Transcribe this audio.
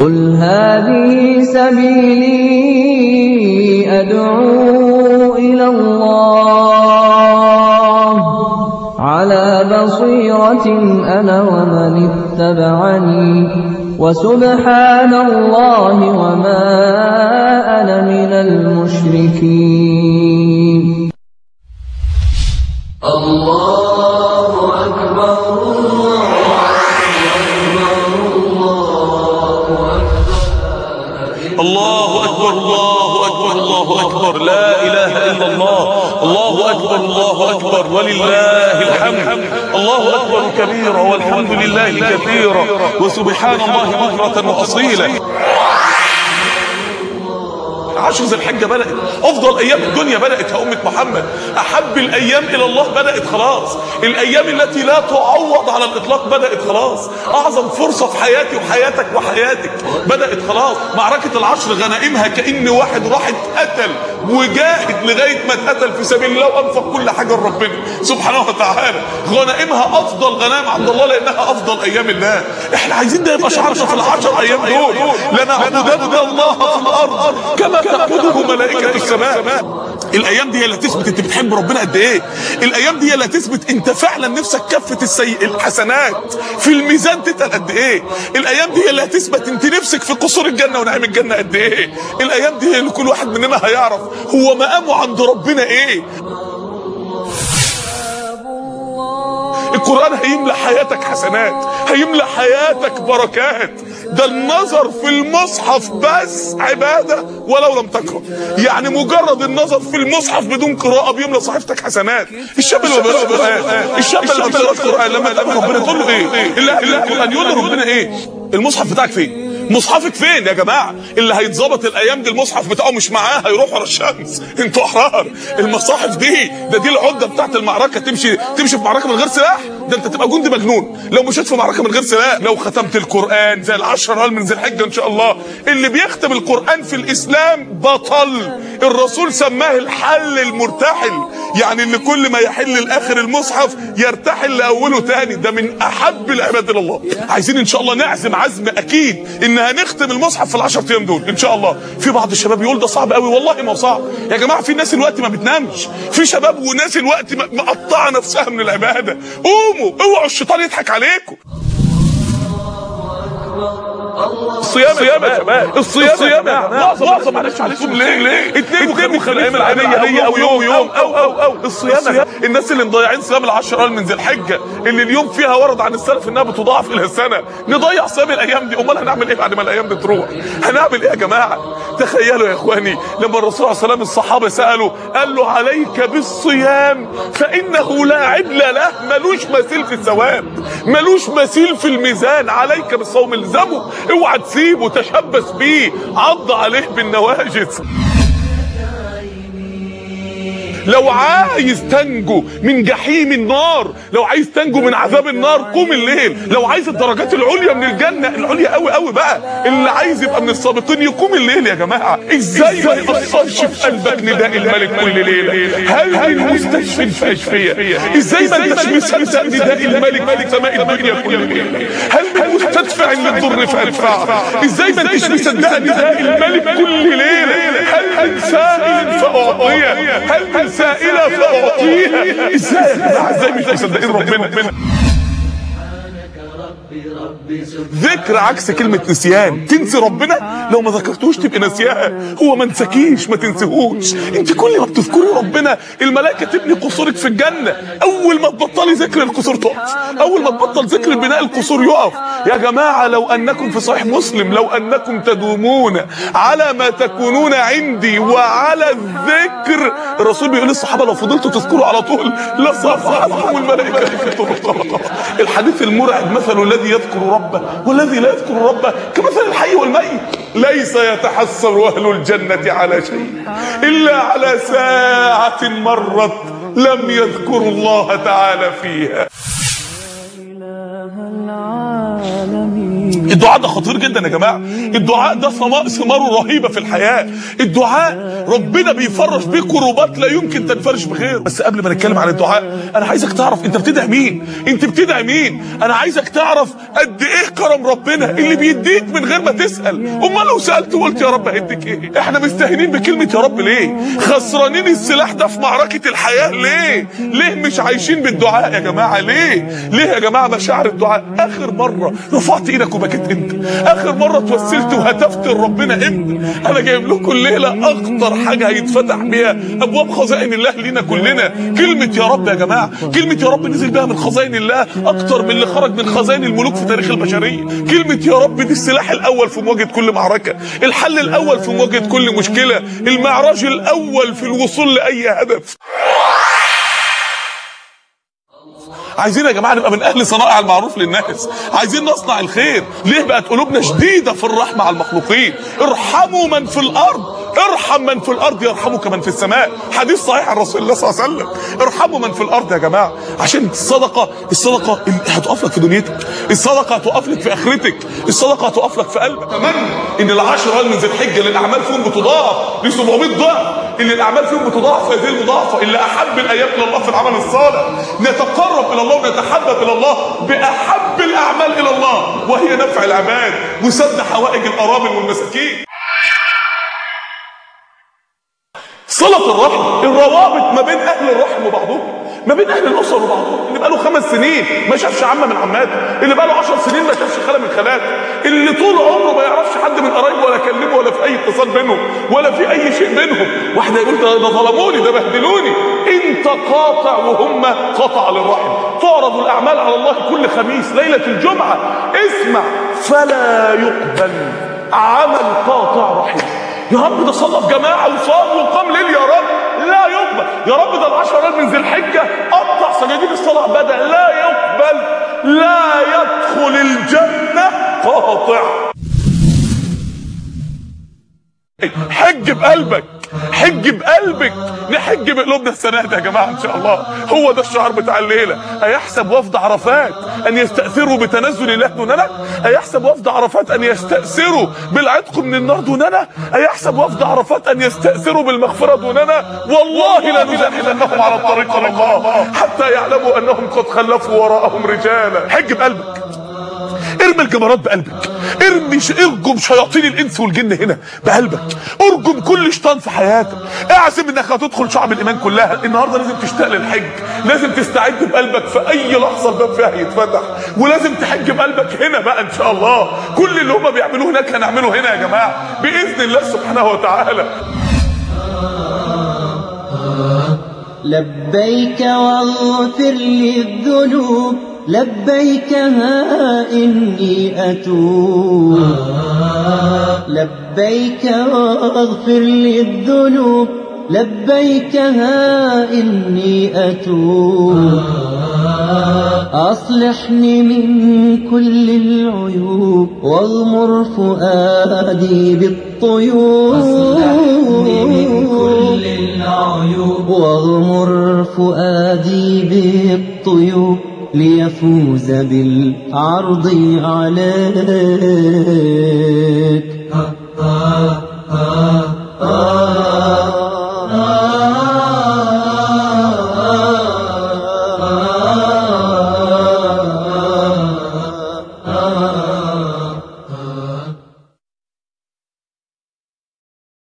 قُلْ هَٰذِهِ سَبِيلِي أَدْعُو إِلَى اللَّهِ ۚ عَلَىٰ بَصِيرَةٍ أَنَا وَمَنِ اتَّبَعَنِي ۖ وَسُبْحَانَ اللَّهِ وَمَا أَنَا مِنَ الْمُشْرِكِينَ الله أكبر الله أكبر الله أكبر الله أكبر لا إله إلا الله الله أكبر الله أكبر ولله الحمد الله أكبر كبيرا والحمد لله كثيرا وسبحان الله بكرة وأصيلا عشر ذي الحجة بدأت أفضل أيام الدنيا بدأت يا أمة محمد أحب الأيام إلى الله بدأت خلاص الأيام التي لا تعوض على الإطلاق بدأت خلاص أعظم فرصة في حياتي وحياتك وحياتك بدأت خلاص معركة العشر غنائمها كأن واحد راح اتقتل وجاهد لغاية ما اتقتل في سبيل الله وأنفق كل حاجة لربنا سبحانه وتعالى غنائمها أفضل غنائم عند الله لأنها أفضل أيام الله إحنا عايزين ده يبقى شعارنا في العشر أيام دول لنعبدن الله في الأرض كما تعبده ملائكة السماء الايام دي هي اللي هتثبت انت بتحب ربنا قد ايه الايام دي هي اللي هتثبت انت فعلا نفسك كفه السيء الحسنات في الميزان تتقل قد ايه الايام دي هي اللي هتثبت انت نفسك في قصور الجنه ونعيم الجنه قد ايه الايام دي هي اللي كل واحد مننا هيعرف هو مقامه عند ربنا ايه القرآن هيملى حياتك حسنات هيملى حياتك بركات ده النظر في المصحف بس عبادة ولو لم تقرأ يعني مجرد النظر في المصحف بدون قراءة بيملى صحيفتك حسنات الشاب اللي ما بيقراش قرآن الشاب اللي ما بيقراش قرآن لما لما ربنا تقول له ايه اللي القرآن يقول له ربنا ايه المصحف بتاعك فين مصحفك فين يا جماعه اللي هيتظبط الايام دي المصحف بتاعه مش معاه هيروح ورا الشمس انتوا احرار المصاحف دي ده دي العده بتاعت المعركه تمشي تمشي في معركه من غير سلاح ده انت تبقى جندي مجنون لو مشيت في معركه من غير سلاح لو ختمت القران زي العشر هال من ذي الحجه ان شاء الله اللي بيختم القران في الاسلام بطل الرسول سماه الحل المرتحل يعني اللي كل ما يحل لاخر المصحف يرتحل لاوله تاني ده من احب العباد الى الله عايزين ان شاء الله نعزم عزم اكيد ان هنختم المصحف في العشر ايام دول ان شاء الله في بعض الشباب يقول ده صعب قوي والله ما هو صعب يا جماعه في ناس الوقت ما بتنامش في شباب وناس الوقت مقطعه نفسها من العباده قوموا اوعوا الشيطان يضحك عليكم الصيام الصيام يا شباب الصيام الصيام يا معظم معظم معلش عليكم ليه ليه اثنين وخميس الايام العاديه او يوم يوم او او او الصيام الناس اللي مضيعين صيام العشر من ذي الحجه اللي اليوم فيها ورد عن السلف انها بتضاعف الى السنه نضيع صيام الايام دي امال هنعمل ايه بعد ما الايام دي تروح هنعمل ايه يا جماعه تخيلوا يا اخواني لما الرسول عليه الصلاه والسلام الصحابه سالوا قال له عليك بالصيام فانه لا عدل له ملوش مثيل في الثواب ملوش مثيل في الميزان عليك بالصوم الزمه اوعى تسيبه تشبث بيه عض عليه بالنواجس لو عايز تنجو من جحيم النار لو عايز تنجو من عذاب النار قوم الليل لو عايز الدرجات العليا من الجنه العليا قوي قوي بقى اللي عايز يبقى من السابقين يقوم الليل يا جماعه ازاي ما ياثرش في قلبك نداء الملك كل ليله هل من مستشفى في اشفيه ازاي ما انتش مصدق نداء الملك في سماء الدنيا كل ليله هل من مستدفع للضر فادفعه ازاي ما انتش مصدق نداء الملك كل ليله هل من سائل فاعطيه هل من سائله فاعطيها ازاي يا جماعه ازاي مش مصدقين ربنا ذكر عكس كلمة نسيان تنسي ربنا لو ما ذكرتوش تبقى نسيها هو ما نساكيش ما تنسيهوش انت كل ما بتذكري ربنا الملائكة تبني قصورك في الجنة اول ما تبطلي ذكر القصور تقف اول ما تبطل ذكر بناء القصور يقف يا جماعة لو انكم في صحيح مسلم لو انكم تدومون على ما تكونون عندي وعلى الذكر الرسول بيقول للصحابة لو فضلتوا تذكروا على طول لصفحكم الملائكة الحديث المرعب مثل الذي يذكر ربه والذي لا يذكر ربه كمثل الحي والميت ليس يتحسر اهل الجنه على شيء الا على ساعه مرت لم يذكروا الله تعالى فيها إله العالمين الدعاء ده خطير جدا يا جماعه الدعاء ده ثما- ثماره رهيبه في الحياه الدعاء ربنا بيفرج بيه كروبات لا يمكن تنفرج بغيره بس قبل ما نتكلم عن الدعاء انا عايزك تعرف انت بتدعي مين انت بتدعي مين انا عايزك تعرف قد ايه كرم ربنا اللي بيديك من غير ما تسال امال لو سالت وقلت يا رب هديك ايه احنا مستهينين بكلمه يا رب ليه خسرانين السلاح ده في معركه الحياه ليه ليه مش عايشين بالدعاء يا جماعه ليه ليه يا جماعه مشاعر الدعاء اخر مره رفعت ايدك وبكيت امتى اخر مره توسلت وهتفت لربنا امتى انا جايب لكم الليله اكتر حاجه هيتفتح بيها ابواب خزائن الله لينا كلنا كلمه يا رب يا جماعه كلمه يا رب نزل بيها من خزائن الله اكتر من اللي خرج من خزائن الملوك في تاريخ البشريه كلمه يا رب دي السلاح الاول في مواجهه كل معركه الحل الاول في مواجهه كل مشكله المعراج الاول في الوصول لاي هدف عايزين يا جماعه نبقى من اهل صنائع المعروف للناس عايزين نصنع الخير ليه بقت قلوبنا شديده في الرحمه على المخلوقين ارحموا من في الارض ارحم من في الارض يرحمك من في السماء حديث صحيح عن رسول الله صلى الله عليه وسلم ارحموا من في الارض يا جماعه عشان الصدقه الصدقه هتقف لك في دنيتك الصدقه هتقف لك في اخرتك الصدقه هتقف لك في قلبك اتمنى ان العشر من ذي الحجه اللي الاعمال فيهم بتضاعف ل 700 ضعف اللي الاعمال فيهم بتضاعف هذه المضاعفه اللي احب الايام الى الله في العمل الصالح نتقرب الى الله ونتحبب الى الله باحب الاعمال الى الله وهي نفع العباد وسد حوائج الارامل والمساكين صلة الرحم الروابط ما بين أهل الرحم وبعضهم ما بين أهل الأسر وبعضهم اللي بقى له خمس سنين ما شافش عمة من عماته اللي بقى له 10 سنين ما شافش خالة من خالاته اللي طول عمره ما يعرفش حد من قرايبه ولا كلمه ولا في أي اتصال بينهم ولا في أي شيء بينهم واحد يقول ده ده ظلموني ده بهدلوني أنت قاطع وهم قطع للرحم تعرض الأعمال على الله كل خميس ليلة الجمعة اسمع فلا يقبل عمل قاطع رحم يا رب ده صلى في جماعه وصام وقام ليل يا رب لا يقبل يا رب ده العشر ايام من ذي الحجه قطع سجاجيد الصلاه عباده لا يقبل لا يدخل الجنه قاطع حج بقلبك حج بقلبك نحج بقلوبنا السنه دي يا جماعه ان شاء الله هو ده الشعار بتاع الليله ايحسب وفد عرفات ان يستاثروا بتنزل الله دوننا ايحسب وفد عرفات ان يستاثروا بالعتق من النار دوننا ايحسب وفد عرفات ان يستاثروا بالمغفره دوننا والله لا نزاحمنهم على الطريق الى الله حتى يعلموا انهم قد خلفوا وراءهم رجالا حج بقلبك ارمي الجمرات بقلبك ارمي ش... ارجم شياطين الانس والجن هنا بقلبك ارجم كل شيطان في حياتك اعزم انك هتدخل شعب الايمان كلها النهارده لازم تشتاق للحج لازم تستعد بقلبك في اي لحظه الباب فيها هيتفتح ولازم تحج بقلبك هنا بقى ان شاء الله كل اللي هم بيعملوه هناك هنعمله هنا يا جماعه باذن الله سبحانه وتعالى لبيك واغفر لي الذنوب لبيك ها إني أتوب لبيك واغفر لي الذنوب لبيك ها إني أتوب أصلحني من كل العيوب واغمر فؤادي بالطيوب أصلحني من كل العيوب واغمر فؤادي بالطيوب ليفوز بالعرض عليك